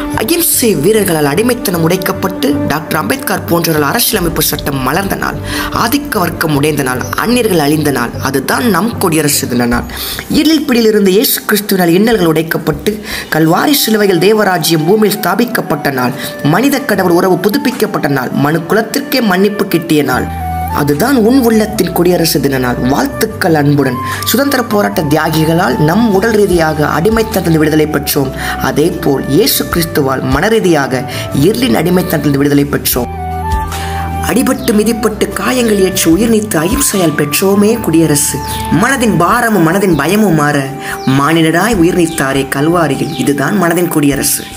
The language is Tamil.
அகிம்சை வீரர்களால் அடிமைத்தனம் உடைக்கப்பட்டு டாக்டர் அம்பேத்கர் போன்றவர்கள் அரசியலமைப்பு சட்டம் மலர்ந்த நாள் ஆதிக்க வர்க்கம் உடைந்த நாள் அந்நியர்கள் அழிந்த நாள் அதுதான் நம் குடியரசு தின நாள் இருளில் பிடியில் இருந்த இயேசு கிறிஸ்துவினால் இன்னல்கள் உடைக்கப்பட்டு கல்வாரி சிலுவையில் தேவராஜ்யம் பூமியில் ஸ்தாபிக்கப்பட்ட நாள் மனித கடவுள் உறவு புதுப்பிக்கப்பட்ட நாள் மனு குலத்திற்கே மன்னிப்பு கிட்டிய நாள் அதுதான் உன் உள்ளத்தின் குடியரசு தின நாள் வாழ்த்துக்கள் அன்புடன் சுதந்திர போராட்ட தியாகிகளால் நம் உடல் ரீதியாக அடிமைத்தனத்தில் விடுதலை பெற்றோம் அதே போல் இயேசு கிறிஸ்துவால் மனரீதியாக இருளின் அடிமைத்தனத்தில் விடுதலை பெற்றோம் அடிபட்டு மிதிப்பட்டு காயங்கள் ஏற்று உயிர் நீத்து அகிம்சையால் பெற்றோமே குடியரசு மனதின் பாரமும் மனதின் பயமும் மாற மானிடராய் உயிர் நீத்தாரே கல்வாரியில் இதுதான் மனதின் குடியரசு